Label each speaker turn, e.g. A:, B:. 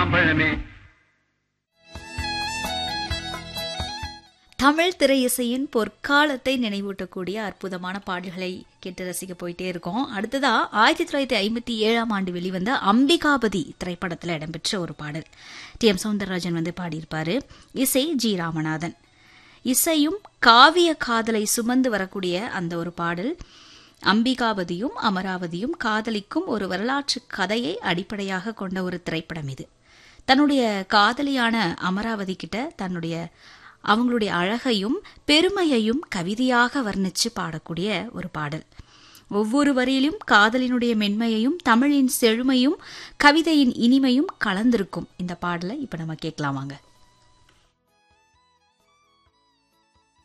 A: மாம்பழமே
B: தமிழ் திரை இசையின் பொற்காலத்தை நினைவூட்டக்கூடிய அற்புதமான பாடல்களை கேட்டு ரசிக்க போயிட்டே இருக்கோம் அடுத்ததா ஆயிரத்தி தொள்ளாயிரத்தி ஐம்பத்தி ஏழாம் ஆண்டு வெளிவந்த அம்பிகாபதி திரைப்படத்தில் இடம்பெற்ற ஒரு பாடல் டி எம் சவுந்தரராஜன் வந்து பாடியிருப்பாரு இசை ஜி ராமநாதன் இசையும் காவிய காதலை சுமந்து வரக்கூடிய அந்த ஒரு பாடல் அம்பிகாபதியும் அமராவதியும் காதலிக்கும் ஒரு வரலாற்று கதையை அடிப்படையாக கொண்ட ஒரு திரைப்படம் இது தன்னுடைய காதலியான அமராவதி கிட்ட தன்னுடைய அவங்களுடைய அழகையும் பெருமையையும் கவிதையாக வர்ணிச்சு பாடக்கூடிய ஒரு பாடல் ஒவ்வொரு வரியிலும் காதலினுடைய மென்மையையும் தமிழின் செழுமையும் கவிதையின் இனிமையும் கலந்திருக்கும் இந்த பாடலை இப்ப நம்ம கேட்கலாம் வாங்க